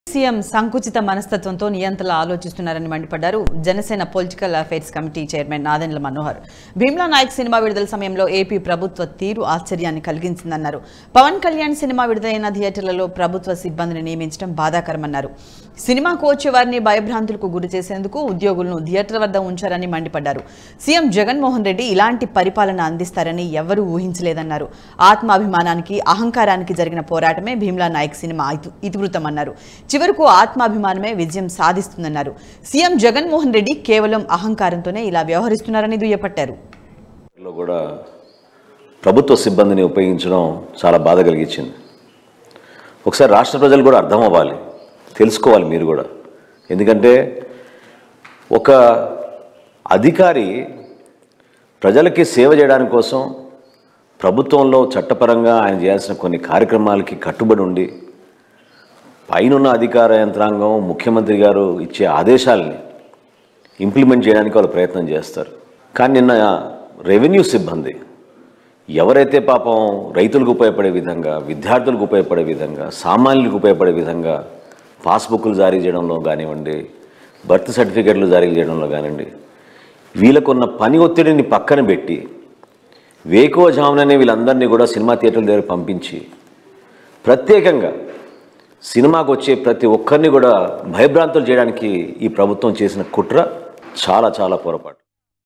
CM సంకుచిత మనస్తత్వంతో నియంతలా ఆలోచిస్తున్నారని మండిపడ్డారు Janasena political affairs committee chairman Nadendla Manohar Bheemla Nayak cinema విడుదల సమయంలో ఏపీ ప్రభుత్వ తీరు ఆశ్చర్యాన్ని కలిగించిందన్నారు పవన్ కళ్యాణ్ సినిమా విడుదలైన థియేటర్లలో ప్రభుత్వ సిబ్బందిని నియమించడం బాధాకరమన్నారు సినిమాకు వచ్చే వారిని భయభ్రాంతులకు గురి చేసేందుకు ఉద్యోగులను థియేటర్ వద్ద ఉంచారని మండిపడ్డారు సీఎం జగన్మోహన్ రెడ్డి ఇలాంటి పరిపాలన అందిస్తారని ఎవరూ ఊహించలేదన్నారు ఆత్మాభిమానానికి అహంకారానికి జరిగిన పోరాటమే భీమ్లా నాయక్ సినిమా ఇతి- ఇతివృత్తమన్నారు చివరకు ఆత్మాభిమానమే విజయం సాధిస్తుందన్నారు సీఎం జగన్మోహన్ రెడ్డి కేవలం అహంకారంతోనే ఇలా వ్యవహరిస్తున్నారని దుయ్యపట్టారు లో కూడా ప్రభుత్వ సిబ్బందిని ఉపయోగించడం చాలా బాధ కలిగించింది ఒకసారి రాష్ట్ర ప్రజలు కూడా అర్థం అవ్వాలి తెలుసుకోవాలి మీరు కూడా ఎందుకంటే ఒక అధికారి ప్రజలకి సేవ చేయడానికి కోసం ప్రభుత్వంలో చట్టపరంగా ఆయన చేయాల్సిన కొన్ని కార్యక్రమాలకి కట్టుబడి ఉండి పైనున్న అధికార యంత్రాంగం ముఖ్యమంత్రి గారు ఇచ్చే ఆదేశాలని ఇంప్లిమెంట్ చేయడానికి వాళ్ళు ప్రయత్నం చేస్తారు కానీ నిన్న రెవెన్యూ సిబ్బంది ఎవరైతే పాపం రైతులకు ఉపయోగపడే విధంగా విద్యార్థులకు ఉపయోగపడే విధంగా సామాన్యులకు ఉపయోగపడే విధంగా పాస్బుక్లు జారీ చేయడంలో కానివ్వండి బర్త్ సర్టిఫికెట్లు జారీ చేయడంలో కానివ్వండి వీళ్ళకున్న పని ఒత్తిడిని పక్కన పెట్టి వేకోజాముననే వీళ్ళందరినీ కూడా సినిమా థియేటర్ల దగ్గర పంపించి ప్రత్యేకంగా సినిమాకు వచ్చే ప్రతి ఒక్కరిని కూడా భయభ్రాంతులు చేయడానికి ఈ ప్రభుత్వం చేసిన కుట్ర చాలా చాలా పొరపాటు